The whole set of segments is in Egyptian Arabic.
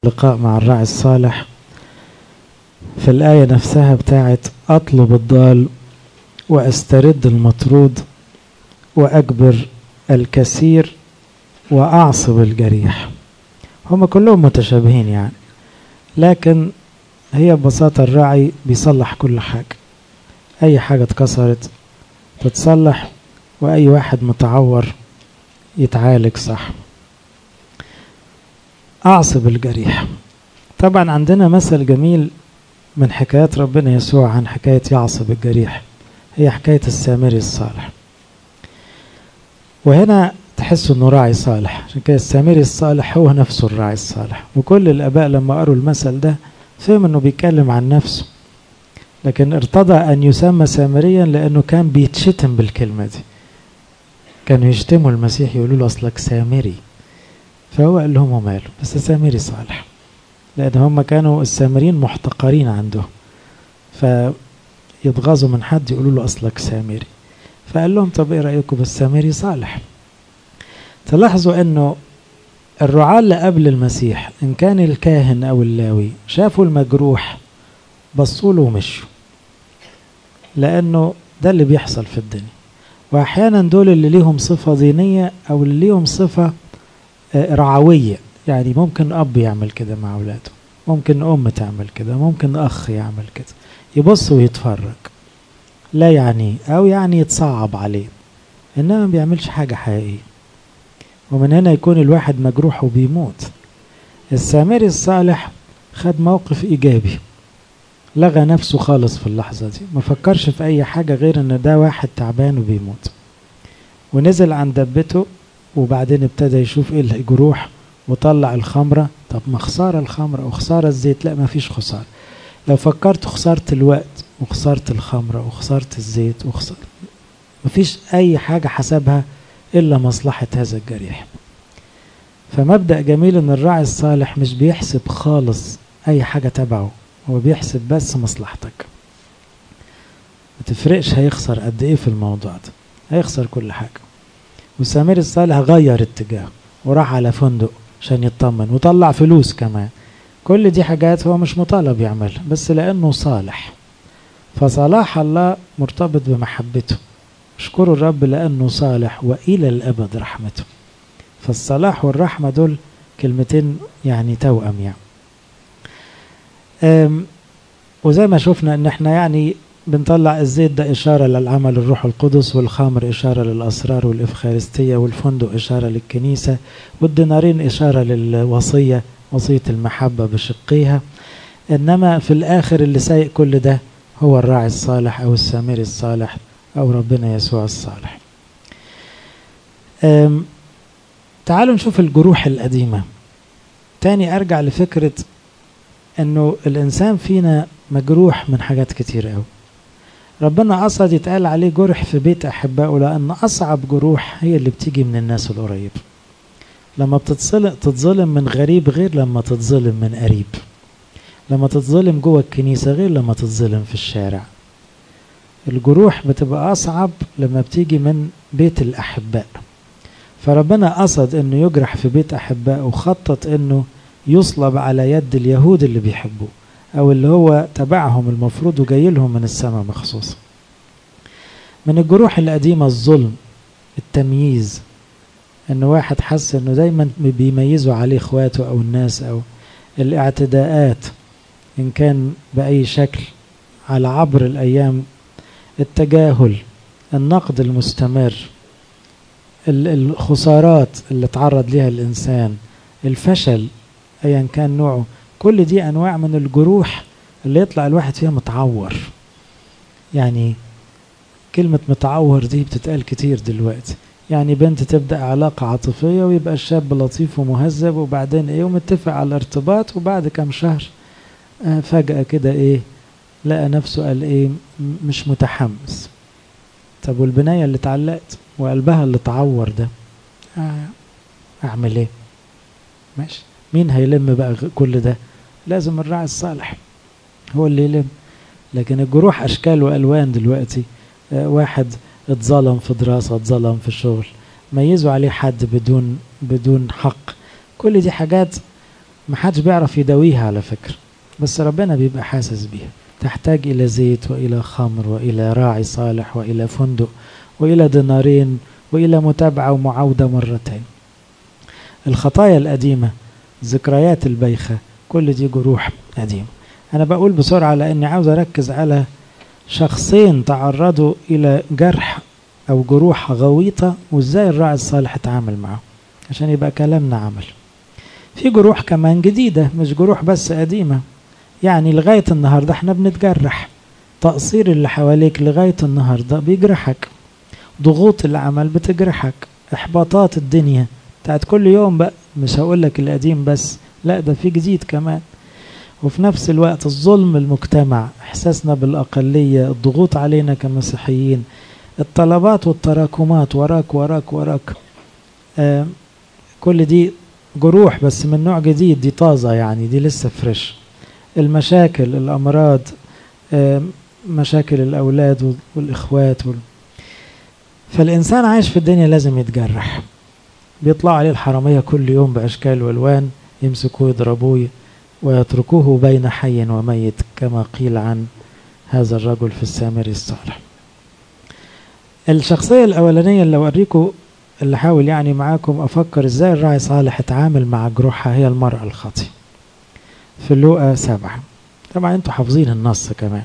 لقاء مع الراعي الصالح في الآية نفسها بتاعت أطلب الضال وأسترد المطرود وأجبر الكثير وأعصب الجريح هم كلهم متشابهين يعني لكن هي ببساطة الراعي بيصلح كل حاجة أي حاجة اتكسرت تتصلح وأي واحد متعور يتعالج صح أعصب الجريح طبعا عندنا مثل جميل من حكايات ربنا يسوع عن حكاية يعصب الجريح هي حكاية السامري الصالح وهنا تحس انه راعي صالح عشان كده السامري الصالح هو نفسه الراعي الصالح وكل الاباء لما قروا المثل ده فهم انه بيتكلم عن نفسه لكن ارتضى ان يسمى سامريا لانه كان بيتشتم بالكلمه دي كانوا يشتموا المسيح يقولوا له اصلك سامري فهو قال لهم وماله بس سامري صالح لان هم كانوا السامريين محتقرين عنده فيتغاظوا من حد يقولوا له اصلك سامري فقال لهم طب ايه رايكم بالسامري صالح تلاحظوا انه الرعاة اللي قبل المسيح ان كان الكاهن او اللاوي شافوا المجروح بصوا له ومشوا لانه ده اللي بيحصل في الدنيا واحيانا دول اللي ليهم صفة دينية او اللي ليهم صفة رعوية يعني ممكن اب يعمل كده مع اولاده ممكن ام تعمل كده ممكن اخ يعمل كده يبص ويتفرج لا يعني او يعني يتصعب عليه انما ما بيعملش حاجة حقيقية ومن هنا يكون الواحد مجروح وبيموت السامري الصالح خد موقف ايجابي لغى نفسه خالص في اللحظة دي ما فكرش في اي حاجة غير ان ده واحد تعبان وبيموت ونزل عن دبته وبعدين ابتدى يشوف ايه الجروح وطلع الخمرة طب ما خسارة الخمرة وخسارة الزيت لا ما فيش خسارة لو فكرت خسارة الوقت وخسارة الخمرة وخسارة الزيت وخسارة مفيش أي حاجة حسبها إلا مصلحة هذا الجريح فمبدأ جميل إن الراعي الصالح مش بيحسب خالص أي حاجة تبعه هو بيحسب بس مصلحتك ما تفرقش هيخسر قد إيه في الموضوع ده هيخسر كل حاجة والسمير الصالح غير اتجاهه وراح على فندق عشان يطمن وطلع فلوس كمان كل دي حاجات هو مش مطالب يعملها بس لأنه صالح فصلاح الله مرتبط بمحبته اشكروا الرب لأنه صالح وإلى الأبد رحمته فالصلاح والرحمة دول كلمتين يعني توأم يعني وزي ما شفنا ان احنا يعني بنطلع الزيت ده إشارة للعمل الروح القدس والخمر إشارة للأسرار والإفخارستية والفندق إشارة للكنيسة والدينارين إشارة للوصية وصية المحبة بشقيها إنما في الآخر اللي سايق كل ده هو الراعي الصالح أو السامري الصالح أو ربنا يسوع الصالح تعالوا نشوف الجروح القديمة تاني أرجع لفكرة أنه الإنسان فينا مجروح من حاجات كتير أوي ربنا قصد يتقال عليه جرح في بيت أحبائه لأن أصعب جروح هي اللي بتيجي من الناس القريب لما تتظلم من غريب غير لما تتظلم من قريب لما تتظلم جوه الكنيسة غير لما تتظلم في الشارع الجروح بتبقى أصعب لما بتيجي من بيت الأحباء فربنا قصد أنه يجرح في بيت أحباء وخطط أنه يصلب على يد اليهود اللي بيحبوه أو اللي هو تبعهم المفروض وجاي لهم من السماء مخصوص من الجروح القديمة الظلم التمييز ان واحد حس انه دايما بيميزوا عليه اخواته او الناس او الاعتداءات ان كان باي شكل على عبر الايام التجاهل النقد المستمر الخسارات اللي تعرض لها الانسان الفشل ايا كان نوعه كل دي انواع من الجروح اللي يطلع الواحد فيها متعور يعني كلمة متعور دي بتتقال كتير دلوقتي يعني بنت تبدأ علاقة عاطفية ويبقى الشاب لطيف ومهذب وبعدين ايه ومتفق على الارتباط وبعد كام شهر آه فجأة كده ايه لقى نفسه قال ايه مش متحمس طب والبناية اللي اتعلقت وقلبها اللي اتعور ده آه اعمل ايه ماشي مين هيلم بقى كل ده لازم الراعي الصالح هو اللي يلم لكن الجروح اشكال والوان دلوقتي آه واحد اتظلم في دراسة اتظلم في شغل ميزوا عليه حد بدون بدون حق كل دي حاجات محدش بيعرف يداويها على فكرة بس ربنا بيبقى حاسس بيها تحتاج إلى زيت وإلى خمر وإلى راعي صالح وإلى فندق وإلى دينارين وإلى متابعة ومعاودة مرتين الخطايا القديمة ذكريات البيخة كل دي جروح قديمة أنا بقول بسرعة لأني عاوز أركز على شخصين تعرضوا إلى جرح أو جروح غويطة وإزاي الراعي الصالح اتعامل معه عشان يبقى كلامنا عمل في جروح كمان جديدة مش جروح بس قديمة يعني لغاية النهاردة احنا بنتجرح تقصير اللي حواليك لغاية النهاردة بيجرحك ضغوط العمل بتجرحك احباطات الدنيا بتاعت كل يوم بقى مش هقولك القديم بس لا ده في جديد كمان وفي نفس الوقت الظلم المجتمع احساسنا بالاقليه الضغوط علينا كمسيحيين الطلبات والتراكمات وراك وراك وراك آه كل دي جروح بس من نوع جديد دي طازه يعني دي لسه فريش المشاكل الامراض آه مشاكل الاولاد والاخوات وال... فالانسان عايش في الدنيا لازم يتجرح بيطلع عليه الحراميه كل يوم باشكال والوان يمسكوه يضربوه ويتركوه بين حي وميت كما قيل عن هذا الرجل في السامري الصالح الشخصية الأولانية اللي أوريكم اللي حاول يعني معاكم أفكر إزاي الراعي صالح اتعامل مع جروحها هي المرأة الخاطئة في اللوقا سبعة طبعا انتوا حافظين النص كمان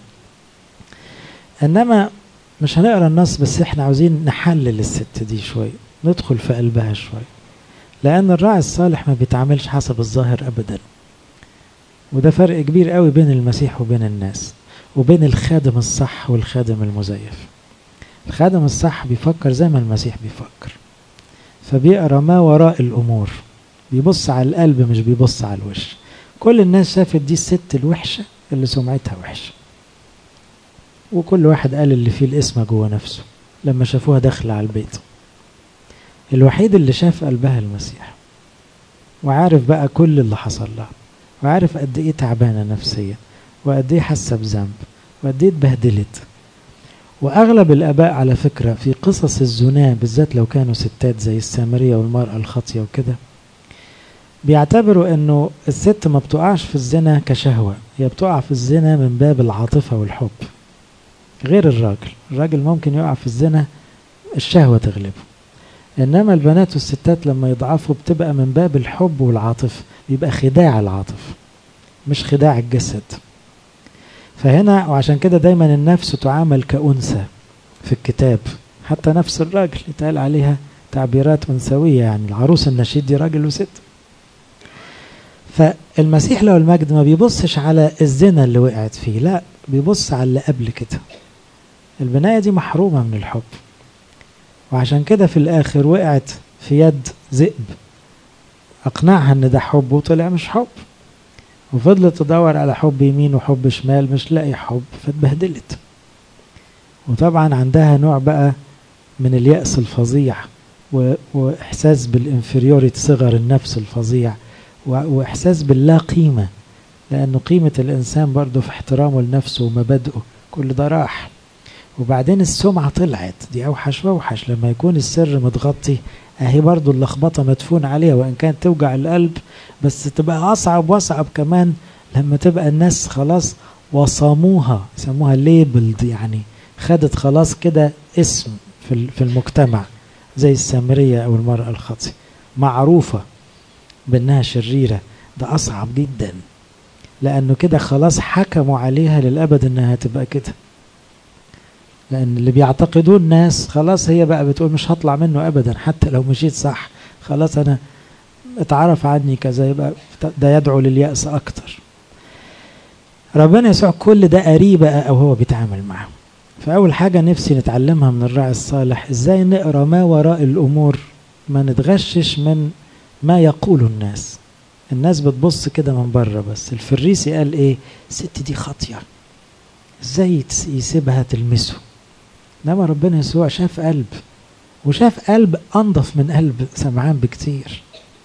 إنما مش هنقرا النص بس احنا عاوزين نحلل الست دي شوية ندخل في قلبها شوية لأن الراعي الصالح ما بيتعاملش حسب الظاهر أبدا وده فرق كبير قوي بين المسيح وبين الناس وبين الخادم الصح والخادم المزيف الخادم الصح بيفكر زي ما المسيح بيفكر فبيقرا ما وراء الامور بيبص على القلب مش بيبص على الوش كل الناس شافت دي الست الوحشه اللي سمعتها وحشه وكل واحد قال اللي فيه الاسم جوه نفسه لما شافوها داخله على البيت الوحيد اللي شاف قلبها المسيح وعارف بقى كل اللي حصل لها وعارف قد ايه تعبانه نفسيا وقد ايه حاسه بذنب وقد ايه اتبهدلت واغلب الاباء على فكره في قصص الزنا بالذات لو كانوا ستات زي السامريه والمراه الخاطيه وكده بيعتبروا انه الست ما بتقعش في الزنا كشهوه هي بتقع في الزنا من باب العاطفه والحب غير الراجل الراجل ممكن يقع في الزنا الشهوه تغلبه انما البنات والستات لما يضعفوا بتبقى من باب الحب والعاطفه بيبقى خداع العاطفه مش خداع الجسد فهنا وعشان كده دايما النفس تعامل كأنثى في الكتاب حتى نفس الراجل يتقال عليها تعبيرات أنثوية يعني العروس النشيد دي راجل وست فالمسيح له المجد ما بيبصش على الزنا اللي وقعت فيه لا بيبص على اللي قبل كده البناية دي محرومة من الحب وعشان كده في الآخر وقعت في يد ذئب أقنعها إن ده حب وطلع مش حب وفضلت تدور على حب يمين وحب شمال مش لاقي حب فاتبهدلت وطبعا عندها نوع بقى من اليأس الفظيع واحساس بالانفيريوريتي صغر النفس الفظيع واحساس باللا قيمة لأنه قيمة الإنسان برضه في احترامه لنفسه ومبادئه كل ده راح وبعدين السمعة طلعت دي أوحش وأوحش لما يكون السر متغطي أهي برضه اللخبطة مدفون عليها وإن كانت توجع القلب بس تبقى أصعب وأصعب كمان لما تبقى الناس خلاص وصموها يسموها ليبلد يعني خدت خلاص كده اسم في في المجتمع زي السامرية أو المرأة الخاطئة معروفة بأنها شريرة ده أصعب جدا لأنه كده خلاص حكموا عليها للأبد إنها تبقى كده لأن اللي بيعتقدوه الناس خلاص هي بقى بتقول مش هطلع منه أبدا حتى لو مشيت صح خلاص أنا اتعرف عني كذا يبقى ده يدعو لليأس أكتر ربنا يسوع كل ده قريب بقى أو هو بيتعامل معاه فأول حاجة نفسي نتعلمها من الراعي الصالح إزاي نقرأ ما وراء الأمور ما نتغشش من ما يقوله الناس الناس بتبص كده من بره بس الفريسي قال ايه الست دي خاطيه ازاي يسيبها تلمسه انما ربنا يسوع شاف قلب وشاف قلب انضف من قلب سمعان بكتير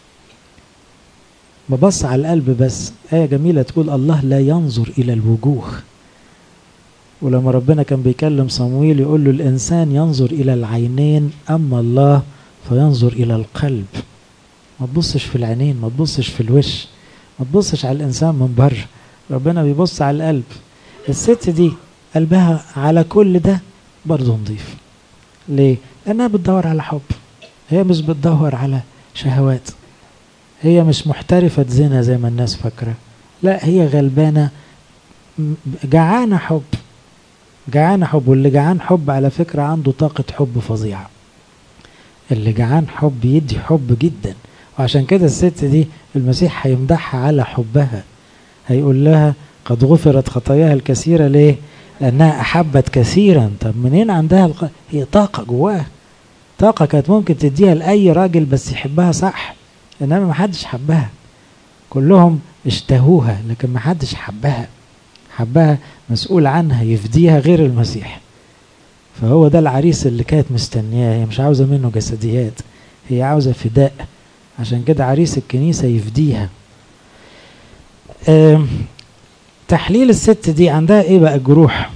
ببص على القلب بس آية جميلة تقول الله لا ينظر إلى الوجوه ولما ربنا كان بيكلم صمويل يقول له الإنسان ينظر إلى العينين أما الله فينظر إلى القلب ما تبصش في العينين ما تبصش في الوش ما تبصش على الإنسان من بره ربنا بيبص على القلب الست دي قلبها على كل ده برضه نضيف ليه؟ لأنها بتدور على حب هي مش بتدور على شهوات هي مش محترفة زنا زي ما الناس فاكرة لا هي غلبانة جعانة حب جعانة حب واللي جعان حب على فكرة عنده طاقة حب فظيعة اللي جعان حب يدي حب جدا وعشان كده الست دي المسيح هيمدحها على حبها هيقول لها قد غفرت خطاياها الكثيرة ليه؟ لأنها أحبت كثيرا طب منين عندها الق... هي طاقة جواها طاقة كانت ممكن تديها لأي راجل بس يحبها صح إنما ما حدش حبها كلهم اشتهوها لكن ما حدش حبها حبها مسؤول عنها يفديها غير المسيح فهو ده العريس اللي كانت مستنياه هي مش عاوزة منه جسديات هي عاوزة فداء عشان كده عريس الكنيسة يفديها تحليل الست دي عندها ايه بقى الجروح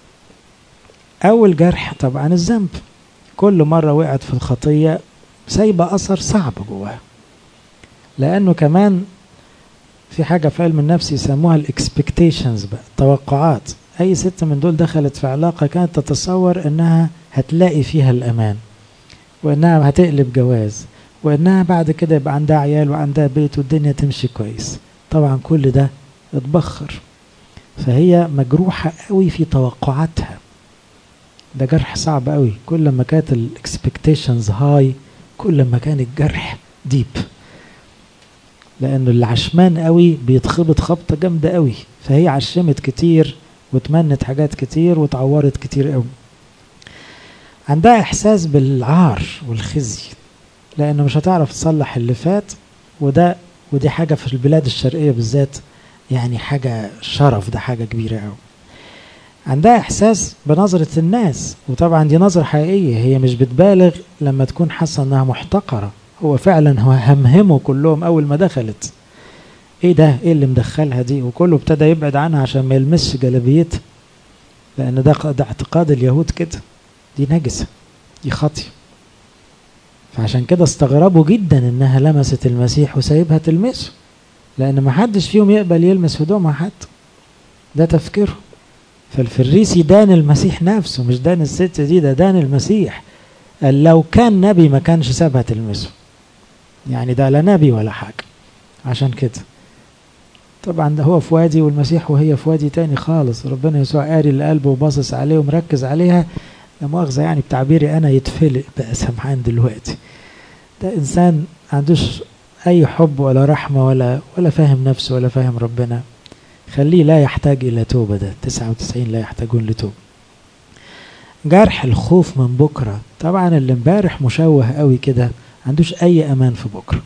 اول جرح طبعا الذنب كل مرة وقعت في الخطية سايبة اثر صعب جواها لانه كمان في حاجة في علم النفس يسموها الاكسبكتيشنز بقى توقعات اي ست من دول دخلت في علاقة كانت تتصور انها هتلاقي فيها الامان وانها هتقلب جواز وانها بعد كده يبقى عندها عيال وعندها بيت والدنيا تمشي كويس طبعا كل ده اتبخر فهي مجروحة قوي في توقعاتها ده جرح صعب قوي كل ما كانت الاكسبكتيشنز هاي كل ما كان الجرح ديب لانه اللي عشمان قوي بيتخبط خبطه جامده قوي فهي عشمت كتير وتمنت حاجات كتير وتعورت كتير قوي عندها احساس بالعار والخزي لانه مش هتعرف تصلح اللي فات وده ودي حاجه في البلاد الشرقيه بالذات يعني حاجه شرف ده حاجه كبيره قوي عندها احساس بنظره الناس وطبعا دي نظره حقيقيه هي مش بتبالغ لما تكون حاسه انها محتقره هو فعلا هو همهمه كلهم اول ما دخلت ايه ده ايه اللي مدخلها دي وكله ابتدى يبعد عنها عشان ما يلمسش جلابيتها لان ده, ده اعتقاد اليهود كده دي نجسه دي خطيه فعشان كده استغربوا جدا انها لمست المسيح وسايبها تلمسه لان ما حدش فيهم يقبل يلمس هدومها حتى ده تفكيره فالفريسي دان المسيح نفسه مش دان الست دي ده دان المسيح قال لو كان نبي ما كانش سابها تلمسه يعني ده لا نبي ولا حاجة عشان كده طبعا ده هو في وادي والمسيح وهي في وادي تاني خالص ربنا يسوع قاري اللي قلبه وباصص عليه ومركز عليها لا مؤاخذة يعني بتعبيري أنا يتفلق بقى سمعان دلوقتي ده إنسان عندوش أي حب ولا رحمة ولا ولا فاهم نفسه ولا فاهم ربنا خليه لا يحتاج إلى توبة ده 99 لا يحتاجون لتوبة جرح الخوف من بكرة طبعا اللي امبارح مشوه قوي كده عندوش أي أمان في بكرة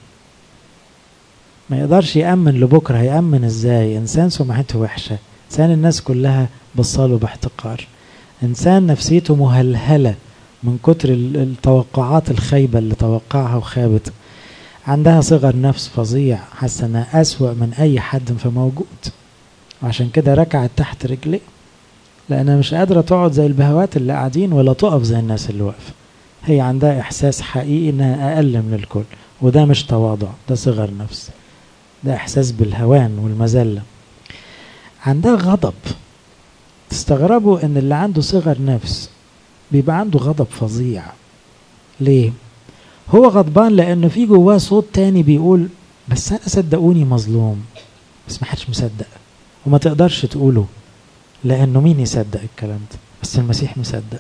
ما يقدرش يأمن لبكرة هيأمن ازاي إنسان سمعته وحشة إنسان الناس كلها بصاله باحتقار إنسان نفسيته مهلهلة من كتر التوقعات الخيبة اللي توقعها وخابت عندها صغر نفس فظيع حاسة انها أسوأ من أي حد فموجود وعشان كده ركعت تحت رجليه لأنها مش قادرة تقعد زي البهوات اللي قاعدين ولا تقف زي الناس اللي واقفة هي عندها إحساس حقيقي إنها أقل من الكل وده مش تواضع ده صغر نفس ده إحساس بالهوان والمذلة عندها غضب تستغربوا إن اللي عنده صغر نفس بيبقى عنده غضب فظيع ليه؟ هو غضبان لأنه في جواه صوت تاني بيقول بس أنا صدقوني مظلوم بس ما حدش مصدق وما تقدرش تقوله لأنه مين يصدق الكلام ده بس المسيح مصدق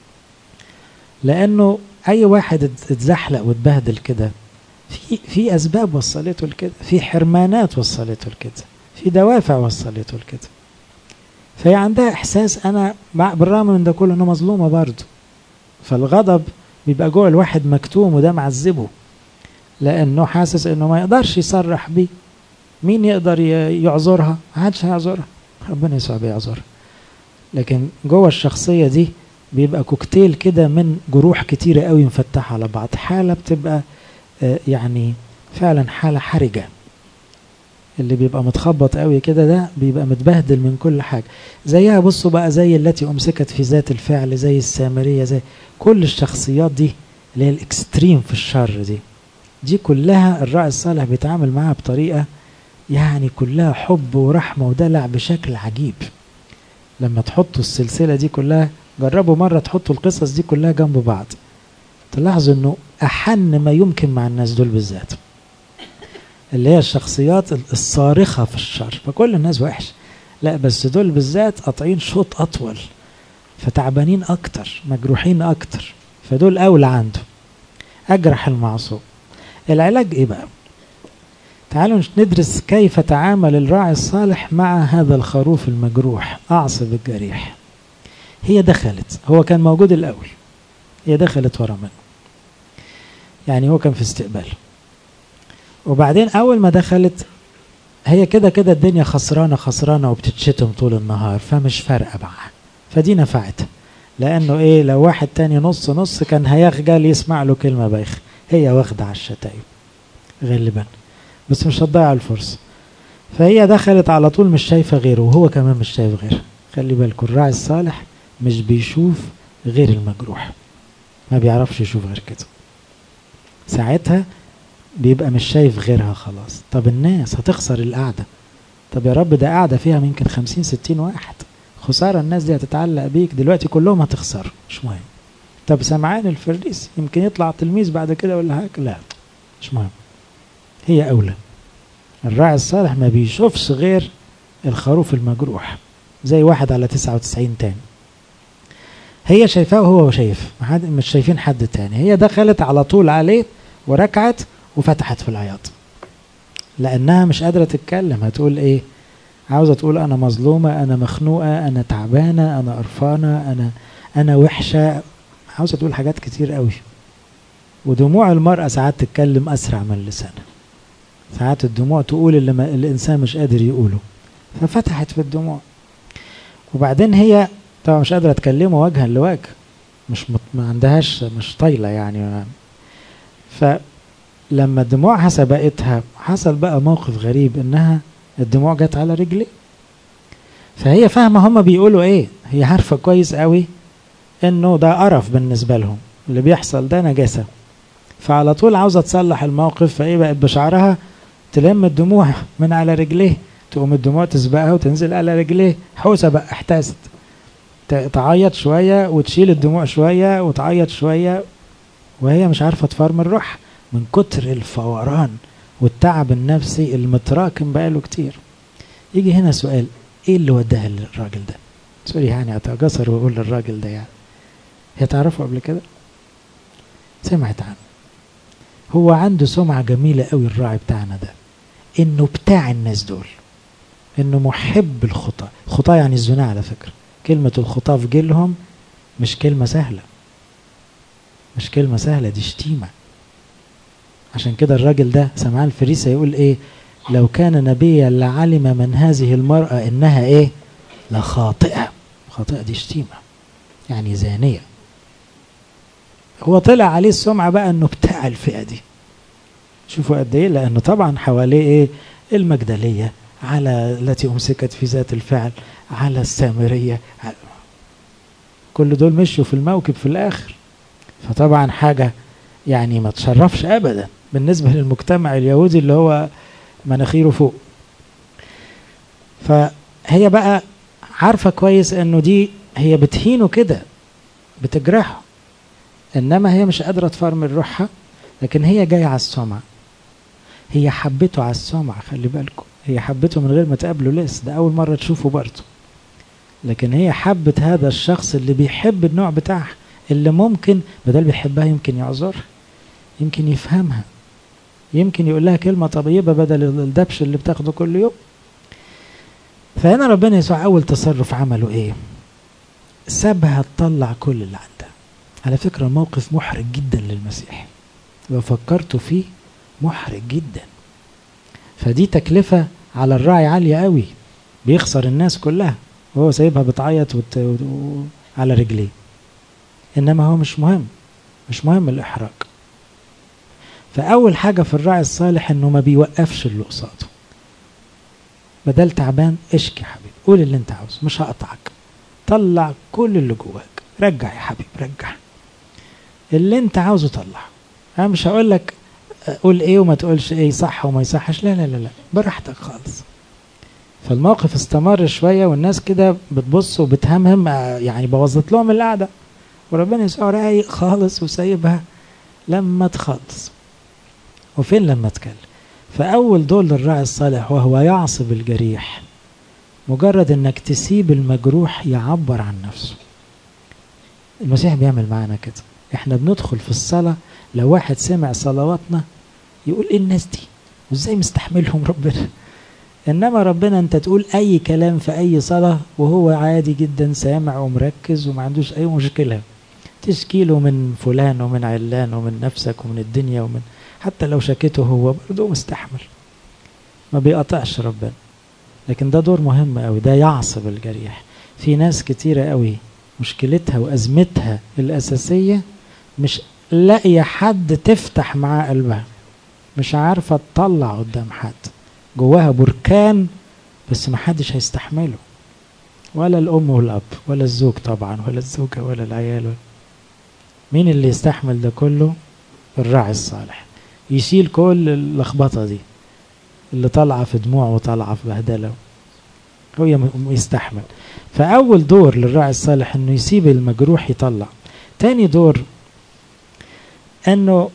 لأنه أي واحد اتزحلق واتبهدل كده في في أسباب وصلته لكده في حرمانات وصلته لكده في دوافع وصلته لكده فهي عندها إحساس أنا بالرغم من ده كله أنه مظلومة برضه فالغضب بيبقى جوه الواحد مكتوم وده معذبه لأنه حاسس أنه ما يقدرش يصرح بيه مين يقدر يعذرها؟ ما حدش هيعذرها ربنا يسوع بيعذرها لكن جوه الشخصية دي بيبقى كوكتيل كده من جروح كتيرة قوي مفتحة على بعض حالة بتبقى يعني فعلا حالة حرجة اللي بيبقى متخبط قوي كده ده بيبقى متبهدل من كل حاجة زيها بصوا بقى زي التي أمسكت في ذات الفعل زي السامرية زي كل الشخصيات دي اللي هي الاكستريم في الشر دي دي كلها الراعي الصالح بيتعامل معاها بطريقة يعني كلها حب ورحمة ودلع بشكل عجيب لما تحطوا السلسلة دي كلها جربوا مرة تحطوا القصص دي كلها جنب بعض تلاحظوا انه احن ما يمكن مع الناس دول بالذات اللي هي الشخصيات الصارخة في الشر فكل الناس وحش لا بس دول بالذات قاطعين شوط أطول فتعبانين أكتر مجروحين أكتر فدول أولى عنده أجرح المعصوم العلاج إيه بقى تعالوا ندرس كيف تعامل الراعي الصالح مع هذا الخروف المجروح أعصب الجريح هي دخلت هو كان موجود الأول هي دخلت ورا منه يعني هو كان في استقباله وبعدين أول ما دخلت هي كده كده الدنيا خسرانة خسرانة وبتتشتم طول النهار فمش فارقة معاها فدي نفعتها لأنه إيه لو واحد تاني نص نص كان هيخجل يسمع له كلمة بايخة هي واخدة على الشتايم غالبا بس مش هتضيع الفرصة فهي دخلت على طول مش شايفة غيره وهو كمان مش شايف غيره خلي بالكم الراعي الصالح مش بيشوف غير المجروح ما بيعرفش يشوف غير كده ساعتها بيبقى مش شايف غيرها خلاص طب الناس هتخسر القعدة طب يا رب ده قاعدة فيها يمكن خمسين ستين واحد خسارة الناس دي هتتعلق بيك دلوقتي كلهم هتخسر مش مهم طب سمعان الفريس يمكن يطلع تلميذ بعد كده ولا حاجة لا مش مهم هي أولى الراعي الصالح ما بيشوفش غير الخروف المجروح زي واحد على تسعة وتسعين تاني هي شايفاه وهو شايف مش شايفين حد تاني هي دخلت على طول عليه وركعت وفتحت في العياط لأنها مش قادرة تتكلم هتقول إيه عاوزة تقول أنا مظلومة أنا مخنوقة أنا تعبانة أنا قرفانة أنا أنا وحشة عاوزة تقول حاجات كتير قوي ودموع المرأة ساعات تتكلم أسرع من اللسان ساعات الدموع تقول اللي ما الإنسان مش قادر يقوله ففتحت في الدموع وبعدين هي طبعا مش قادرة تكلمه وجها لوجه مش مت... ما عندهاش مش طايلة يعني فلما دموعها سبقتها حصل بقى موقف غريب انها الدموع جت على رجلي فهي فاهمة هما بيقولوا ايه هي عارفة كويس قوي انه ده قرف بالنسبة لهم اللي بيحصل ده نجاسة فعلى طول عاوزة تصلح الموقف فايه بقت بشعرها تلم الدموع من على رجليه تقوم الدموع تسبقها وتنزل على رجليه حوسة بقى احتاست تعيط شوية وتشيل الدموع شوية وتعيط شوية وهي مش عارفة تفرمل روح من كتر الفوران والتعب النفسي المتراكم بقاله كتير يجي هنا سؤال ايه اللي وداها للراجل ده سوري يعني اتجسر واقول للراجل ده يعني هي تعرفه قبل كده سمعت عنه هو عنده سمعة جميلة قوي الراعي بتاعنا ده انه بتاع الناس دول انه محب الخطاة الخطاة يعني الزنا على فكرة كلمة الخطاة في جيلهم مش كلمة سهلة مش كلمة سهلة دي شتيمة عشان كده الراجل ده سمعان الفريسة يقول ايه لو كان نبيا لعلم من هذه المرأة انها ايه لخاطئة خاطئة دي شتيمة يعني زانية هو طلع عليه السمعة بقى انه بتاع الفئة دي شوفوا قد ايه لانه طبعا حواليه ايه المجدلية على التي امسكت في ذات الفعل على السامرية على كل دول مشوا في الموكب في الاخر فطبعا حاجة يعني ما تشرفش ابدا بالنسبة للمجتمع اليهودي اللي هو مناخيره فوق فهي بقى عارفة كويس انه دي هي بتهينه كده بتجرحه انما هي مش قادرة تفرمل روحها لكن هي جاية على السمعة هي حبته على السمعة خلي بالكم هي حبته من غير ما تقابله لسه ده أول مرة تشوفه برضه لكن هي حبت هذا الشخص اللي بيحب النوع بتاعها اللي ممكن بدل بيحبها يمكن يعذرها يمكن يفهمها يمكن يقول لها كلمة طيبة بدل الدبش اللي بتاخده كل يوم فهنا ربنا يسوع أول تصرف عمله إيه سابها تطلع كل اللي عندها على فكرة الموقف محرج جدا للمسيح لو فكرتوا فيه محرج جدا فدي تكلفة على الراعي عالية قوي بيخسر الناس كلها وهو سايبها بتعيط وت... و... على رجليه انما هو مش مهم مش مهم الاحراج فاول حاجة في الراعي الصالح انه ما بيوقفش اللي قصاده بدل تعبان اشكي يا حبيبي قول اللي انت عاوزه مش هقطعك طلع كل اللي جواك رجع يا حبيبي رجع اللي انت عاوزه طلع انا مش هقول لك قول ايه وما تقولش ايه صح وما يصحش لا لا لا لا براحتك خالص فالموقف استمر شوية والناس كده بتبص وبتهمهم يعني بوظت لهم القعدة وربنا يسوع رايق خالص وسايبها لما تخلص وفين لما تكلم فأول دور للراعي الصالح وهو يعصب الجريح مجرد انك تسيب المجروح يعبر عن نفسه المسيح بيعمل معانا كده احنا بندخل في الصلاة لو واحد سمع صلواتنا يقول ايه الناس دي وازاي مستحملهم ربنا انما ربنا انت تقول اي كلام في اي صلاة وهو عادي جدا سامع ومركز وما عندوش اي مشكلة تشكيله من فلان ومن علان ومن نفسك ومن الدنيا ومن حتى لو شكيته هو برضه مستحمل ما بيقطعش ربنا لكن ده دور مهم قوي ده يعصب الجريح في ناس كتيرة قوي مشكلتها وأزمتها الأساسية مش لاقية حد تفتح معاه قلبها مش عارفة تطلع قدام حد جواها بركان بس محدش هيستحمله ولا الأم والأب ولا الزوج طبعا ولا الزوجة ولا العيال ولا مين اللي يستحمل ده كله الراعي الصالح يشيل كل اللخبطة دي اللي طالعة في دموع وطالعة في بهدلة هو يستحمل فأول دور للراعي الصالح إنه يسيب المجروح يطلع تاني دور إنه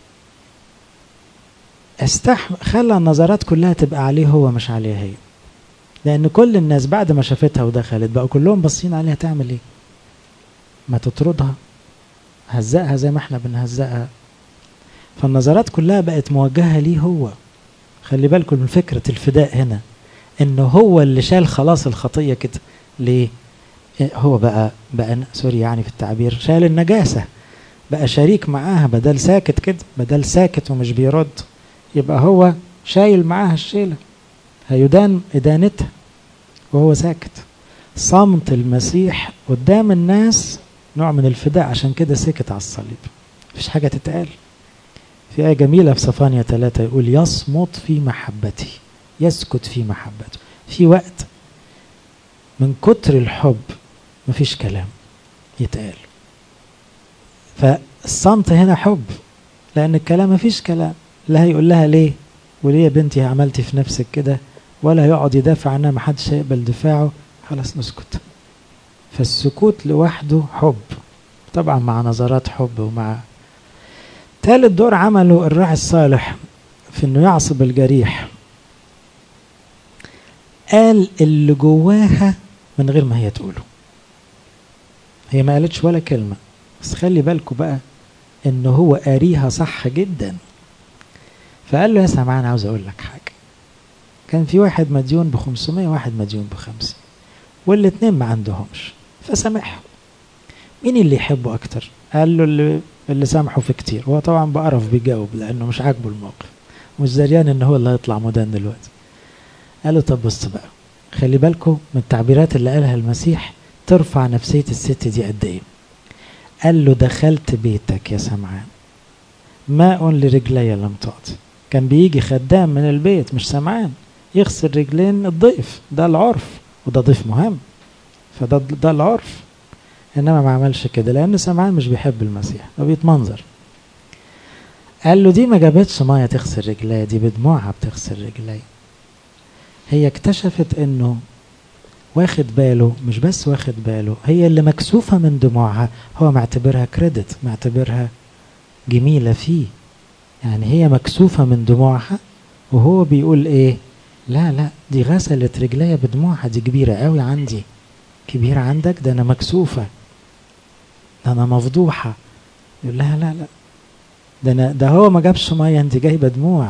استحمل خلى النظرات كلها تبقى عليه هو مش عليها هي لأن كل الناس بعد ما شافتها ودخلت بقوا كلهم باصين عليها تعمل إيه؟ ما تطردها هزقها زي ما احنا بنهزقها فالنظرات كلها بقت موجهة ليه هو خلي بالكم من فكرة الفداء هنا انه هو اللي شال خلاص الخطية كده ليه هو بقى بقى سوري يعني في التعبير شال النجاسة بقى شريك معاها بدل ساكت كده بدل ساكت ومش بيرد يبقى هو شايل معاها الشيلة هيدان إدانتها وهو ساكت صمت المسيح قدام الناس نوع من الفداء عشان كده سكت على الصليب مفيش حاجة تتقال في آية جميلة في صفانيا ثلاثة يقول يصمت في محبتي يسكت في محبته في وقت من كتر الحب مفيش كلام يتقال فالصمت هنا حب لأن الكلام مفيش كلام لا هيقول لها ليه وليه يا بنتي عملتي في نفسك كده ولا هيقعد يدافع عنها محدش هيقبل دفاعه خلاص نسكت فالسكوت لوحده حب طبعا مع نظرات حب ومع ثالث دور عمله الراعي الصالح في انه يعصب الجريح قال اللي جواها من غير ما هي تقوله هي ما قالتش ولا كلمة بس خلي بالكوا بقى ان هو قاريها صح جدا فقال له يا سمعان عاوز اقول لك حاجة كان في واحد مديون ب 500 واحد مديون ب 50 والاتنين ما عندهمش فسامحهم مين اللي يحبه اكتر قال له اللي اللي سامحه في كتير هو طبعا بقرف بيجاوب لانه مش عاجبه الموقف مش دريان ان هو اللي هيطلع مدان دلوقتي قال له طب بص بقى خلي بالكم من التعبيرات اللي قالها المسيح ترفع نفسية الست دي قد ايه قال له دخلت بيتك يا سمعان ماء لرجلي لم تعطي كان بيجي خدام من البيت مش سمعان يغسل رجلين الضيف ده العرف وده ضيف مهم فده ده العرف انما ما عملش كده لان سمعان مش بيحب المسيح هو بيتمنظر قال له دي ما جابتش ميه تغسل رجليا دي بدموعها بتغسل رجلي هي اكتشفت انه واخد باله مش بس واخد باله هي اللي مكسوفة من دموعها هو معتبرها كريدت معتبرها جميلة فيه يعني هي مكسوفة من دموعها وهو بيقول ايه لا لا دي غسلت رجليا بدموعها دي كبيرة قوي عندي كبيرة عندك ده أنا مكسوفة ده أنا مفضوحة يقول لها لا لا ده أنا ده هو ما جابش مية أنت جايبة دموع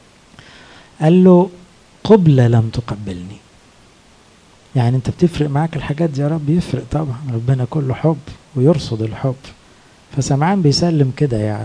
قال له قبلة لم تقبلني يعني أنت بتفرق معاك الحاجات دي يا رب يفرق طبعا ربنا كله حب ويرصد الحب فسمعان بيسلم كده يعني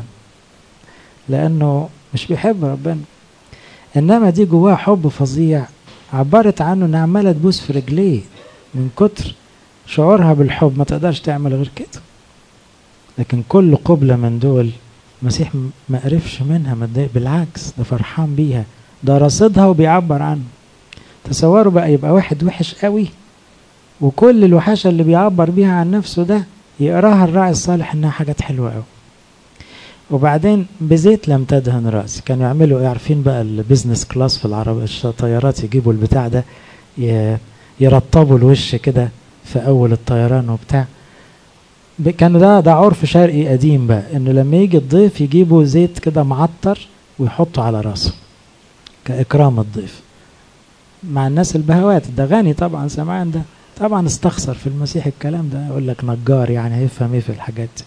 لأنه مش بيحب ربنا إنما دي جواها حب فظيع عبرت عنه إنها عمالة تبوس في رجليه من كتر شعورها بالحب ما تقدرش تعمل غير كده لكن كل قبلة من دول المسيح ما قرفش منها متضايق بالعكس ده فرحان بيها ده راصدها وبيعبر عنه تصوروا بقى يبقى واحد وحش قوي وكل الوحشة اللي بيعبر بيها عن نفسه ده يقراها الراعي الصالح انها حاجات حلوة قوي وبعدين بزيت لم تدهن رأسي كانوا يعملوا عارفين بقى البيزنس كلاس في العرب الطيارات يجيبوا البتاع ده يرطبوا الوش كده في أول الطيران وبتاع كان ده ده عرف شرقي قديم بقى انه لما يجي الضيف يجيبوا زيت كده معطر ويحطوا على راسه كإكرام الضيف مع الناس البهوات ده غني طبعا سمعان ده طبعا استخسر في المسيح الكلام ده يقول لك نجار يعني هيفهم ايه في الحاجات دي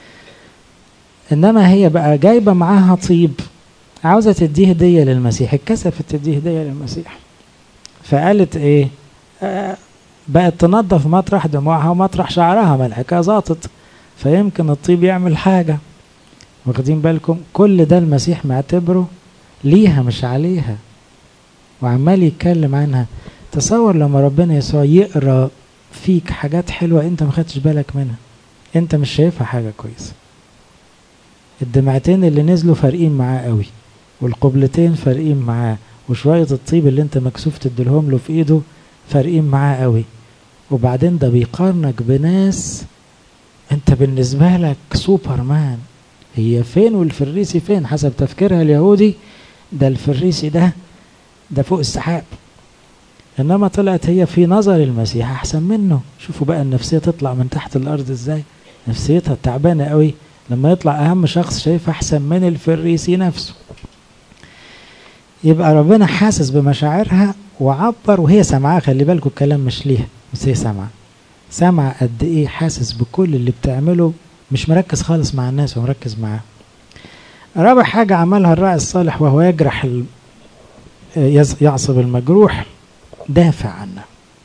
انما هي بقى جايبه معاها طيب عاوزه تديه هديه للمسيح اتكسفت تديه هديه للمسيح فقالت ايه آه بقت تنظف مطرح دموعها ومطرح شعرها ما الحكايه زاطت فيمكن الطيب يعمل حاجه واخدين بالكم كل ده المسيح معتبره ليها مش عليها وعمال يتكلم عنها تصور لما ربنا يسوع يقرا فيك حاجات حلوه انت ما خدتش بالك منها انت مش شايفها حاجه كويسه الدمعتين اللي نزلوا فارقين معاه قوي والقبلتين فارقين معاه وشويه الطيب اللي انت مكسوف تديلهم له في ايده فارقين معاه قوي وبعدين ده بيقارنك بناس انت بالنسبه لك سوبرمان هي فين والفريسي فين حسب تفكيرها اليهودي ده الفريسي ده ده فوق السحاب انما طلعت هي في نظر المسيح احسن منه شوفوا بقى النفسيه تطلع من تحت الارض ازاي نفسيتها تعبانه قوي لما يطلع اهم شخص شايف احسن من الفريسي نفسه يبقى ربنا حاسس بمشاعرها وعبر وهي سامعاه خلي بالكم الكلام مش ليها بس هي سامعه سامعه قد ايه حاسس بكل اللي بتعمله مش مركز خالص مع الناس ومركز معاه رابع حاجة عملها الراعي الصالح وهو يجرح يعصب المجروح دافع عنه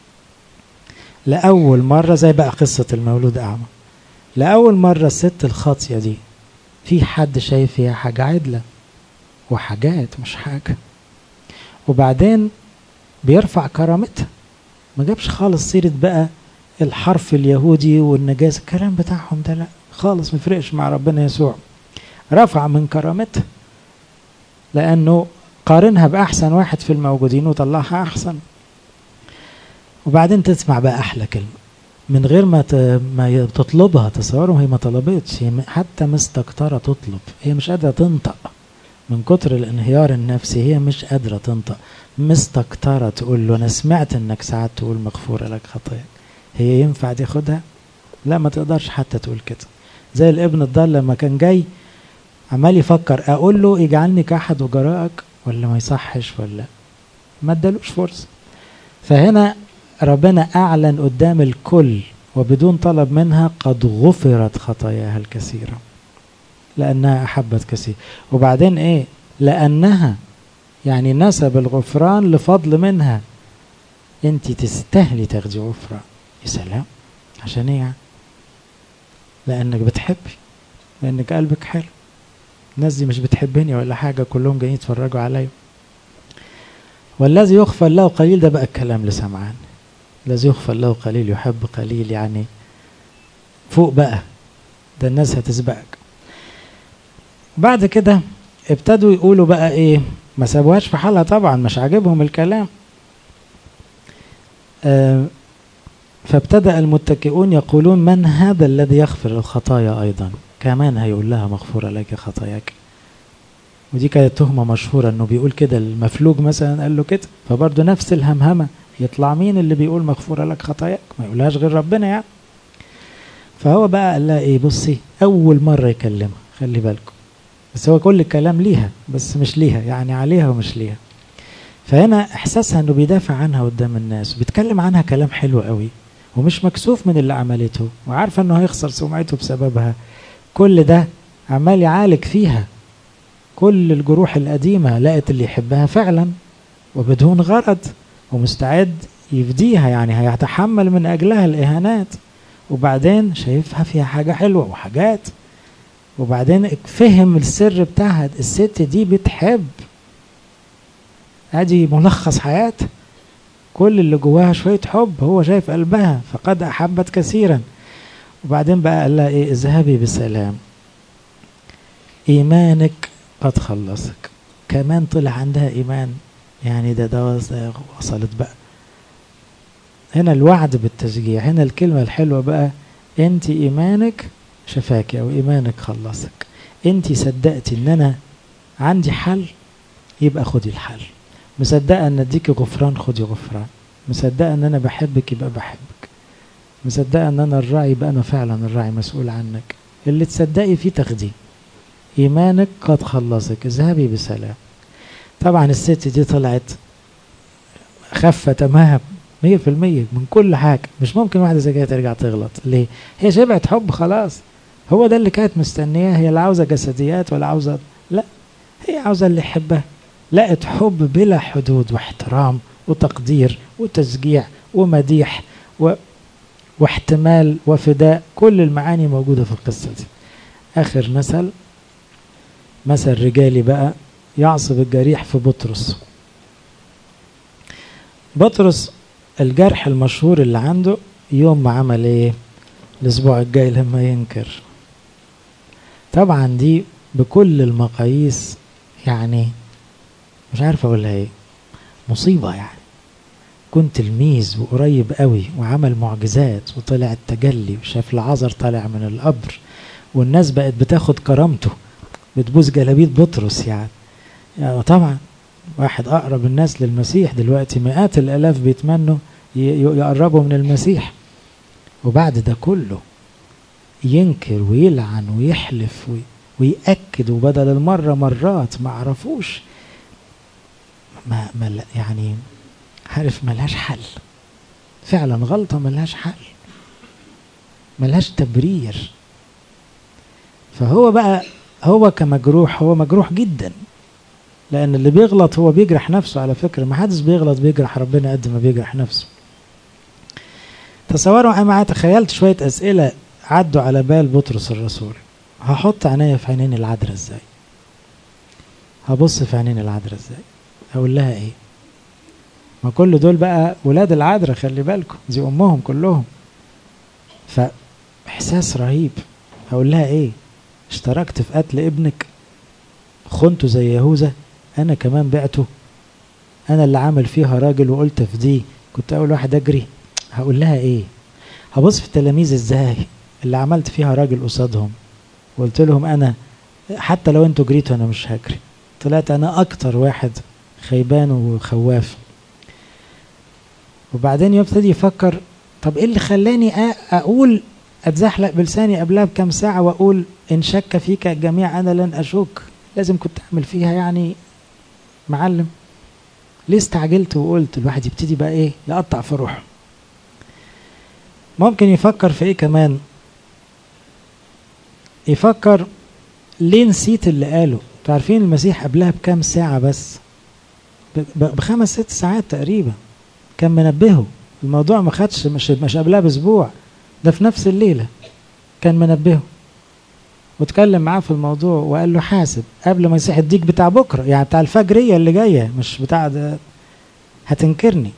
لأول مرة زي بقى قصة المولود أعمى لأول مرة الست الخاطية دي في حد شايف فيها حاجة عدلة وحاجات مش حاجة وبعدين بيرفع كرامتها ما جابش خالص سيرة بقى الحرف اليهودي والنجاسة الكلام بتاعهم ده لا خالص مفرقش مع ربنا يسوع رفع من كرامتها لأنه قارنها بأحسن واحد في الموجودين وطلعها أحسن وبعدين تسمع بقى أحلى كلمة من غير ما ما تطلبها تصوروا هي ما طلبتش هي حتى مستكترة تطلب هي مش قادرة تنطق من كتر الانهيار النفسي هي مش قادرة تنطق مستكترة تقول له أنا سمعت إنك ساعات تقول مغفورة لك خطاياك هي ينفع تاخدها؟ لا ما تقدرش حتى تقول كده زي الابن الضال لما كان جاي عمال يفكر اقول له اجعلني كاحد وجرائك ولا ما يصحش ولا ما ادالوش فرصه فهنا ربنا اعلن قدام الكل وبدون طلب منها قد غفرت خطاياها الكثيره لانها احبت كثير وبعدين ايه لانها يعني نسب الغفران لفضل منها انت تستاهلي تاخدي غفران يا سلام عشان ايه يعني لانك بتحبي لانك قلبك حلو الناس دي مش بتحبني ولا حاجه كلهم جايين يتفرجوا عليا والذي يغفر له قليل ده بقى الكلام لسمعان الذي يغفر له قليل يحب قليل يعني فوق بقى ده الناس هتسبقك بعد كده ابتدوا يقولوا بقى ايه ما سابوهاش في حالها طبعا مش عاجبهم الكلام آه فابتدأ المتكئون يقولون من هذا الذي يغفر الخطايا أيضا كمان هيقول لها مغفورة لك خطاياك ودي كانت تهمة مشهورة انه بيقول كده المفلوج مثلا قال له كده فبرضه نفس الهمهمة يطلع مين اللي بيقول مغفورة لك خطاياك ما يقولهاش غير ربنا يعني فهو بقى قال لها ايه بصي اول مرة يكلمها خلي بالكم بس هو كل الكلام ليها بس مش ليها يعني عليها ومش ليها فهنا احساسها انه بيدافع عنها قدام الناس وبيتكلم عنها كلام حلو قوي ومش مكسوف من اللي عملته وعارفه انه هيخسر سمعته بسببها كل ده عمال يعالج فيها كل الجروح القديمة لقت اللي يحبها فعلا وبدون غرض ومستعد يفديها يعني هيتحمل من أجلها الإهانات وبعدين شايفها فيها حاجة حلوة وحاجات وبعدين فهم السر بتاعها الست دي بتحب ادي ملخص حياتها كل اللي جواها شوية حب هو شايف قلبها فقد أحبت كثيرا وبعدين بقى قال لها ايه اذهبي بسلام ايمانك قد خلصك كمان طلع عندها ايمان يعني ده ده وصلت بقى هنا الوعد بالتشجيع هنا الكلمة الحلوة بقى انت ايمانك شفاكي او ايمانك خلصك انت صدقتي ان انا عندي حل يبقى خدي الحل مصدقة ان اديكي غفران خدي غفران مصدقة ان انا بحبك يبقى بحبك مصدقة ان انا الراعي يبقى انا فعلا الراعي مسؤول عنك اللي تصدقي فيه تاخديه ايمانك قد خلصك اذهبي بسلام طبعا الست دي طلعت خفة تمام مية في المية من كل حاجة مش ممكن واحدة زي كده ترجع تغلط ليه هي شبعت حب خلاص هو ده اللي كانت مستنياه هي لا عاوزة جسديات ولا عاوزة لا هي عاوزة اللي يحبها لقت حب بلا حدود واحترام وتقدير وتشجيع ومديح و... واحتمال وفداء كل المعاني موجودة في القصة دي آخر مثل مثل رجالي بقى يعصب الجريح في بطرس بطرس الجرح المشهور اللي عنده يوم ما عمل ايه الاسبوع الجاي لما ينكر طبعا دي بكل المقاييس يعني مش عارف اقولها ايه مصيبة يعني كنت تلميذ وقريب قوي وعمل معجزات وطلع التجلي وشاف العذر طالع من القبر والناس بقت بتاخد كرامته بتبوس جلابيت بطرس يعني, يعني طبعا واحد أقرب الناس للمسيح دلوقتي مئات الآلاف بيتمنوا يقربوا من المسيح وبعد ده كله ينكر ويلعن ويحلف ويأكد وبدل المرة مرات ما عرفوش ما, ما يعني عارف ملهاش حل فعلا غلطة ملهاش حل ملهاش تبرير فهو بقى هو كمجروح هو مجروح جدا لأن اللي بيغلط هو بيجرح نفسه على فكرة ما حدش بيغلط بيجرح ربنا قد ما بيجرح نفسه تصوروا أنا معايا تخيلت شوية أسئلة عدوا على بال بطرس الرسول هحط عينيا في عينين العذراء ازاي هبص في عينين العذراء ازاي هقول لها ايه ما كل دول بقى ولاد العذراء خلي بالكم دي امهم كلهم فاحساس رهيب هقول لها ايه اشتركت في قتل ابنك خنته زي يهوذا انا كمان بعته انا اللي عامل فيها راجل وقلت في دي كنت اول واحد اجري هقول لها ايه هبص في التلاميذ ازاي اللي عملت فيها راجل قصادهم وقلت لهم انا حتى لو انتوا جريتوا انا مش هجري طلعت انا اكتر واحد خيبان وخواف وبعدين يبتدي يفكر طب ايه اللي خلاني اقول اتزحلق بلساني قبلها بكام ساعة واقول ان شك فيك الجميع انا لن اشك لازم كنت اعمل فيها يعني معلم ليه استعجلت وقلت الواحد يبتدي بقى ايه يقطع في روحه ممكن يفكر في ايه كمان يفكر ليه نسيت اللي قاله انتوا عارفين المسيح قبلها بكام ساعة بس بخمس ست ساعات تقريبا كان منبهه الموضوع ما خدش مش مش قبلها باسبوع ده في نفس الليله كان منبهه واتكلم معاه في الموضوع وقال له حاسب قبل ما يصيح الديك بتاع بكره يعني بتاع الفجريه اللي جايه مش بتاع ده هتنكرني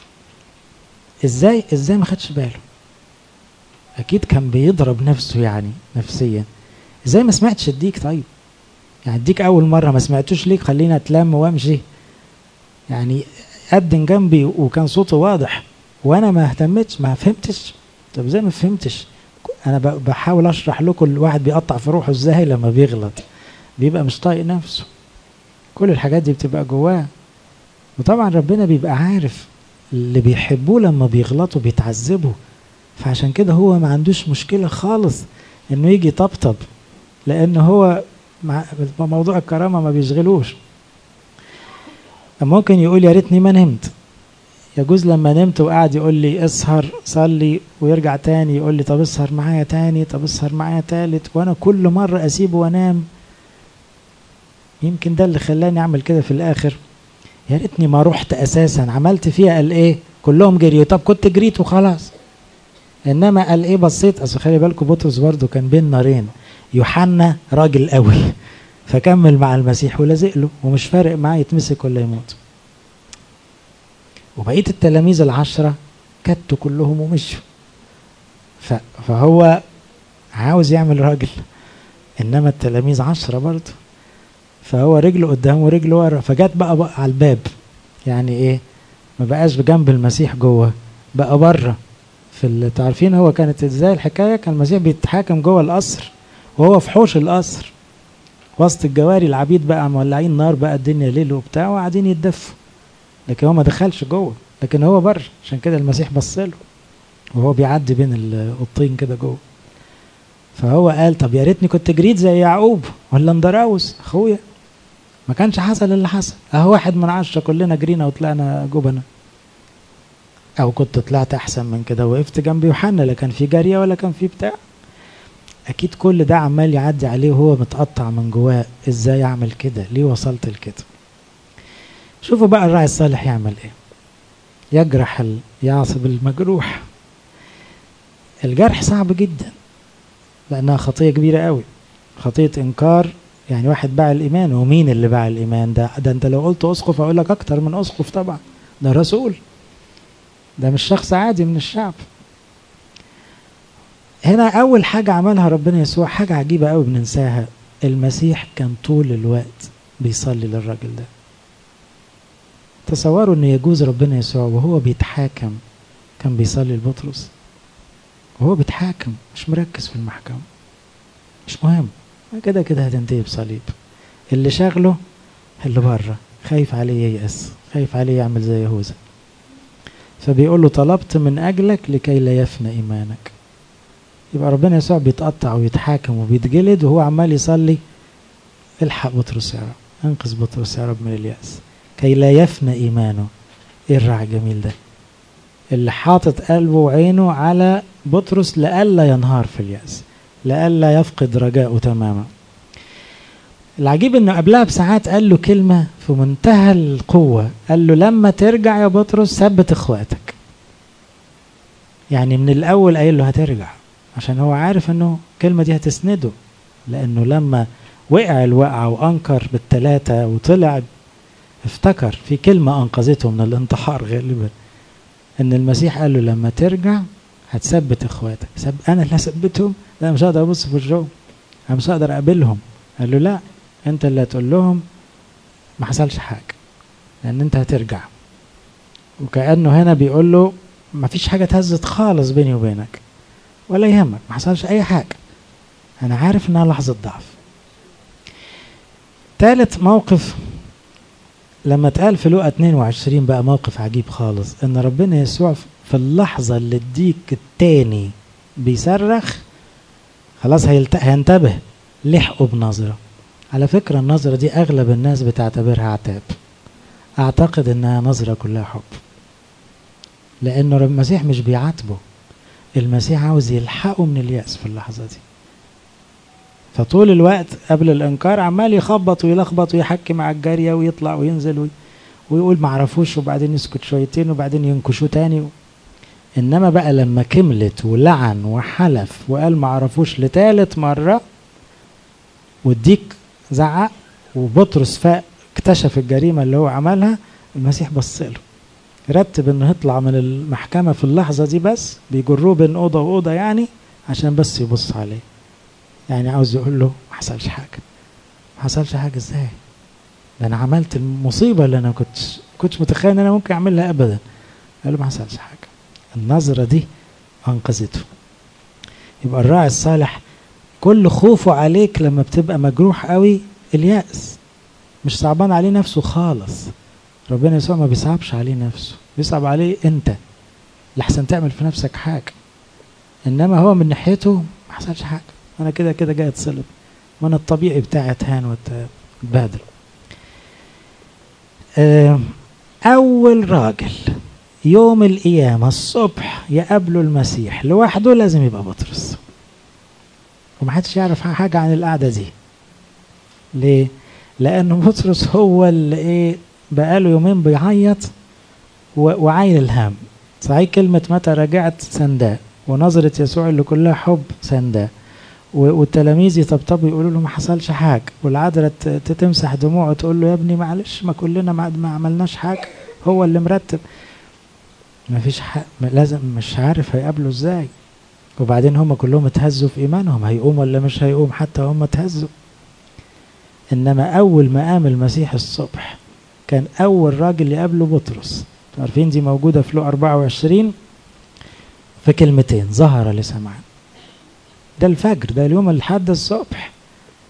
ازاي ازاي ما خدش باله اكيد كان بيضرب نفسه يعني نفسيا ازاي ما سمعتش الديك طيب يعني الديك اول مره ما سمعتوش ليه خلينا اتلم وامشي يعني قدم جنبي وكان صوته واضح وانا ما اهتمتش ما فهمتش طب ازاي ما فهمتش انا بحاول اشرح لكم الواحد بيقطع في روحه ازاي لما بيغلط بيبقى مش طايق نفسه كل الحاجات دي بتبقى جواه وطبعا ربنا بيبقى عارف اللي بيحبوه لما بيغلطوا بيتعذبوا فعشان كده هو ما عندوش مشكله خالص انه يجي يطبطب لان هو مع موضوع الكرامه ما بيشغلوش ممكن يقول يا ريتني ما نمت يجوز لما نمت وقعد يقول لي اسهر صلي ويرجع تاني يقول لي طب اسهر معايا تاني طب اسهر معايا تالت وانا كل مرة اسيبه وانام يمكن ده اللي خلاني اعمل كده في الاخر يا ريتني ما رحت اساسا عملت فيها قال ايه كلهم جريوا طب كنت جريت وخلاص انما قال ايه بصيت اصل خلي بالكم بطرس برضه كان بين نارين يوحنا راجل قوي فكمل مع المسيح ولازق له ومش فارق معاه يتمسك ولا يموت وبقيه التلاميذ العشره كتوا كلهم ومشوا فهو عاوز يعمل راجل انما التلاميذ عشرة برضه فهو رجله قدام ورجله ورا فجت بقى, بقى على الباب يعني ايه ما بقاش بجنب المسيح جوه بقى بره في عارفين هو كانت ازاي الحكايه كان المسيح بيتحاكم جوه القصر وهو في حوش القصر وسط الجواري العبيد بقى مولعين نار بقى الدنيا ليل وبتاع وقاعدين يتدفوا لكن هو ما دخلش جوه لكن هو بره عشان كده المسيح بص له وهو بيعدي بين الطين كده جوه فهو قال طب يا ريتني كنت جريت زي يعقوب ولا اندراوس اخويا ما كانش حصل اللي حصل اهو واحد من عشرة كلنا جرينا وطلعنا جبنة او كنت طلعت احسن من كده وقفت جنب يوحنا لا كان في جارية ولا كان في بتاع اكيد كل ده عمال يعدي عليه وهو متقطع من جواه ازاي اعمل كده ليه وصلت لكده شوفوا بقى الراعي الصالح يعمل ايه يجرح ال... يعصب المجروح الجرح صعب جدا لانها خطيه كبيره قوي خطيه انكار يعني واحد باع الايمان ومين اللي باع الايمان ده ده انت لو قلت اسقف اقول لك اكتر من اسقف طبعا ده رسول ده مش شخص عادي من الشعب هنا اول حاجه عملها ربنا يسوع حاجه عجيبه قوي بننساها المسيح كان طول الوقت بيصلي للراجل ده تصوروا ان يجوز ربنا يسوع وهو بيتحاكم كان بيصلي لبطرس وهو بيتحاكم مش مركز في المحكمة مش مهم كده كده هتنتهي بصليب اللي شاغله اللي بره خايف عليه ييأس خايف عليه يعمل زي يهوذا فبيقول له طلبت من أجلك لكي لا يفنى إيمانك يبقى ربنا يسوع بيتقطع ويتحاكم وبيتجلد وهو عمال يصلي الحق بطرس يا رب انقذ بطرس يا رب من اليأس كي لا يفنى إيمانه إيه الرعى الجميل ده اللي حاطط قلبه وعينه على بطرس لئلا ينهار في اليأس لئلا يفقد رجاءه تماما العجيب انه قبلها بساعات قال له كلمة في منتهى القوة قال له لما ترجع يا بطرس ثبت اخواتك يعني من الاول قايل له هترجع عشان هو عارف انه الكلمة دي هتسنده لانه لما وقع الوقعة وانكر بالتلاتة وطلع افتكر في كلمة انقذته من الانتحار غالبا ان المسيح قال له لما ترجع هتثبت اخواتك سب انا اللي هثبتهم انا مش هقدر ابص في وشهم انا مش هقدر اقابلهم قال له لا انت اللي هتقول لهم ما حصلش حاجه لان انت هترجع وكانه هنا بيقول له ما فيش حاجه اتهزت خالص بيني وبينك ولا يهمك ما حصلش اي حاجه انا عارف انها لحظه ضعف ثالث موقف لما اتقال في لقا 22 بقى موقف عجيب خالص ان ربنا يسوع في اللحظة اللي الديك التاني بيصرخ خلاص هينتبه لحقوا بنظرة على فكرة النظرة دي أغلب الناس بتعتبرها عتاب أعتقد إنها نظرة كلها حب لأنه المسيح مش بيعاتبه المسيح عاوز يلحقه من اليأس في اللحظة دي فطول الوقت قبل الإنكار عمال يخبط ويلخبط ويحكي مع الجارية ويطلع وينزل وي ويقول معرفوش وبعدين يسكت شويتين وبعدين ينكشوه تاني و... انما بقى لما كملت ولعن وحلف وقال معرفوش لتالت مرة والديك زعق وبطرس فاق اكتشف الجريمة اللي هو عملها المسيح بص له رتب انه يطلع من المحكمة في اللحظة دي بس بيجروه بين أوضة وأوضة يعني عشان بس يبص عليه يعني عاوز يقول له ما حصلش حاجة ما حصلش حاجة ازاي ده انا عملت المصيبة اللي انا كنتش كنتش متخيل ان انا ممكن اعملها ابدا قال له ما حصلش حاجة النظرة دي انقذته يبقى الراعي الصالح كل خوفه عليك لما بتبقى مجروح قوي اليأس مش صعبان عليه نفسه خالص ربنا يسوع ما بيصعبش عليه نفسه بيصعب عليه انت لحسن تعمل في نفسك حاجة انما هو من ناحيته ما حصلش حاجة انا كده كده جاي اتصلب وانا الطبيعي بتاعي اتهان واتبهدل اول راجل يوم القيامة الصبح يقابله المسيح لوحده لازم يبقى بطرس ومحدش يعرف حاجة عن القعدة دي ليه؟ لأنه بطرس هو اللي إيه بقاله يومين بيعيط وعايل الهم صحيح كلمة متى رجعت سنداء ونظرة يسوع اللي كلها حب سنداء والتلاميذ يطبطبوا يقولوا له ما حصلش حاجة والعذراء تمسح دموعه تقول له يا ابني معلش ما كلنا ما عملناش حاجة هو اللي مرتب ما فيش حق لازم مش عارف هيقابله ازاي وبعدين هم كلهم اتهزوا في ايمانهم هيقوم ولا مش هيقوم حتى هم اتهزوا انما اول ما قام المسيح الصبح كان اول راجل يقابله بطرس عارفين دي موجوده في لو 24 في كلمتين ظهر لسمعان ده الفجر ده اليوم الحد الصبح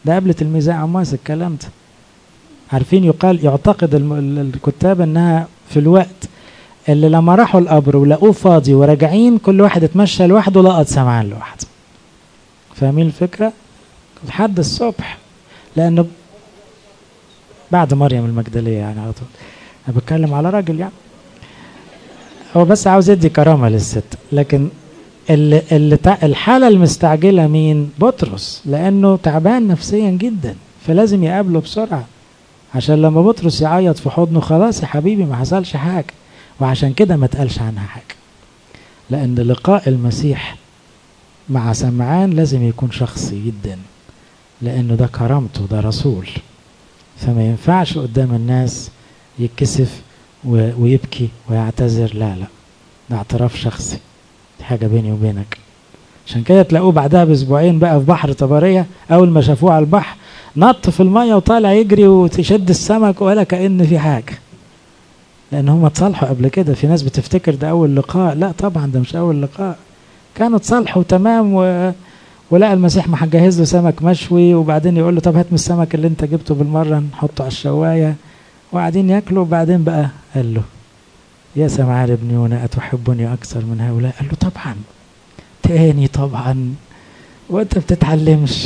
ده قبل تلميذي عماس الكلام ده عارفين يقال يعتقد الكتاب انها في الوقت اللي لما راحوا القبر ولقوه فاضي وراجعين كل واحد اتمشى لوحده لقط سمعان لوحده فاهمين الفكرة لحد الصبح لأنه بعد مريم المجدلية يعني على طول أنا بتكلم على راجل يعني هو بس عاوز يدي كرامة للست لكن اللي اللي الحالة المستعجلة مين؟ بطرس لأنه تعبان نفسيا جدا فلازم يقابله بسرعة عشان لما بطرس يعيط في حضنه خلاص يا حبيبي ما حصلش حاجة وعشان كده ما تقالش عنها حاجة لأن لقاء المسيح مع سمعان لازم يكون شخصي جدا لأنه ده كرامته ده رسول فما ينفعش قدام الناس يتكسف ويبكي ويعتذر لا لا ده اعتراف شخصي دي حاجة بيني وبينك عشان كده تلاقوه بعدها باسبوعين بقى في بحر طبرية اول ما شافوه على البحر نط في المية وطالع يجري وتشد السمك ولا كأن في حاجة لان هم اتصالحوا قبل كده في ناس بتفتكر ده اول لقاء لا طبعا ده مش اول لقاء كانوا اتصالحوا تمام و... ولقى المسيح مجهز له سمك مشوي وبعدين يقول له طب هات من السمك اللي انت جبته بالمره نحطه على الشوايه وقاعدين ياكلوا وبعدين بقى قال له يا سمعان ابن يونا أتحبني أكثر من هؤلاء قال له طبعا تاني طبعا وانت بتتعلمش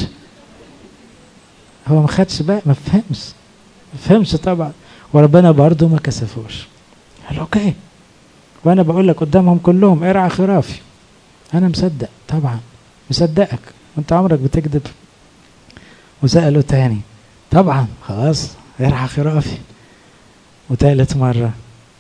هو ما خدش بقى ما فهمش ما فهمش طبعا وربنا برضه ما كسفوش قال اوكي وانا بقول لك قدامهم كلهم ارعى خرافي انا مصدق طبعا مصدقك وانت عمرك بتكذب وسأله تاني طبعا خلاص ارعى خرافي وتالت مرة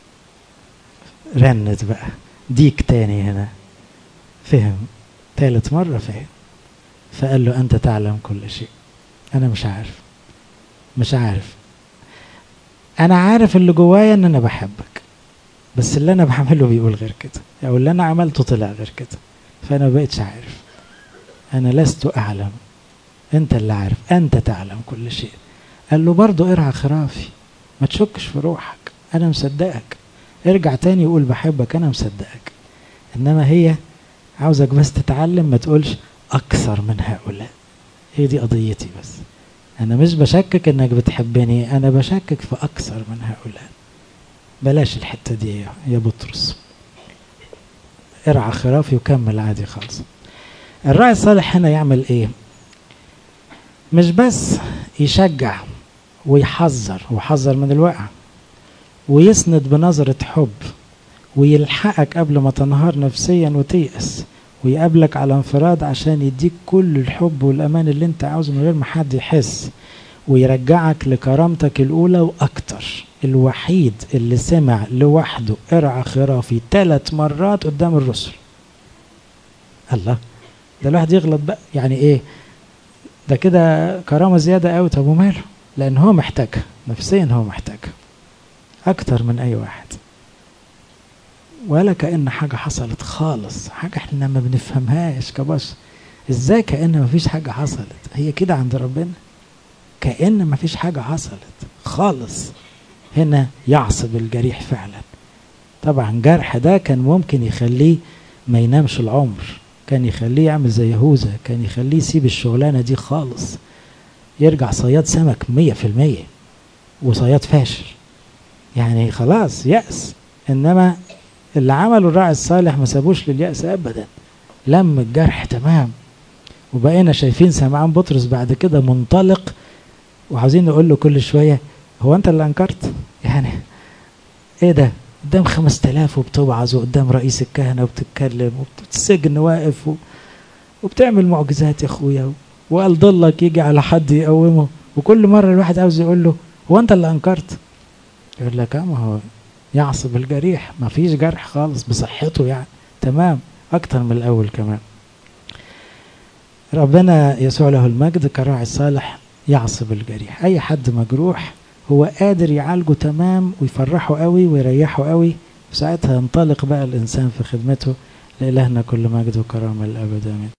رنت بقى ديك تاني هنا فهم تالت مرة فهم فقال له أنت تعلم كل شيء أنا مش عارف مش عارف أنا عارف اللي جوايا إن أنا بحبك بس اللي أنا بعمله بيقول غير كده أو اللي أنا عملته طلع غير كده فأنا مبقتش عارف أنا لست أعلم أنت اللي عارف أنت تعلم كل شيء قال له برضه ارعى خرافي ما تشكش في روحك أنا مصدقك ارجع تاني وقول بحبك أنا مصدقك إنما هي عاوزك بس تتعلم ما تقولش أكثر من هؤلاء هي دي قضيتي بس أنا مش بشكك إنك بتحبني أنا بشكك في أكثر من هؤلاء بلاش الحتة دي يا بطرس ارعى خرافي وكمل عادي خالص الراعي الصالح هنا يعمل ايه مش بس يشجع ويحذر ويحذر من الوقع ويسند بنظرة حب ويلحقك قبل ما تنهار نفسيا وتيأس ويقابلك على انفراد عشان يديك كل الحب والأمان اللي انت عاوزه من غير ما حد يحس ويرجعك لكرامتك الأولى وأكتر الوحيد اللي سمع لوحده ارعى خرافي ثلاث مرات قدام الرسل الله ده الواحد يغلط بقى يعني ايه ده كده كرامة زيادة قوي طب وماله لأن هو محتاجها نفسيا هو محتاجها أكتر من أي واحد ولا كأن حاجة حصلت خالص حاجة احنا ما بنفهمهاش كبشر ازاي كأن ما فيش حاجة حصلت هي كده عند ربنا كأن ما فيش حاجة حصلت خالص هنا يعصب الجريح فعلا طبعا جرح ده كان ممكن يخليه ما ينامش العمر كان يخليه يعمل زي يهوذا كان يخليه يسيب الشغلانة دي خالص يرجع صياد سمك مية في المية وصياد فاشل يعني خلاص يأس إنما اللي عمله الراعي الصالح ما سابوش لليأس أبدا لم الجرح تمام وبقينا شايفين سمعان بطرس بعد كده منطلق وعاوزين نقول له كل شوية هو أنت اللي أنكرت يعني إيه ده قدام خمس تلاف وبتوعظ وقدام رئيس الكهنة وبتتكلم وبتسجن واقف و... وبتعمل معجزات يا اخويا وقال ضلك يجي على حد يقومه وكل مرة الواحد عاوز يقول له هو انت اللي انكرت يقول لك ما هو يعصب الجريح ما فيش جرح خالص بصحته يعني تمام اكتر من الاول كمان ربنا يسوع له المجد كراعي الصالح يعصب الجريح اي حد مجروح هو قادر يعالجه تمام ويفرحه قوي ويريحه قوي وساعتها ينطلق بقى الإنسان في خدمته لإلهنا كل مجد وكرامة الأبد آمين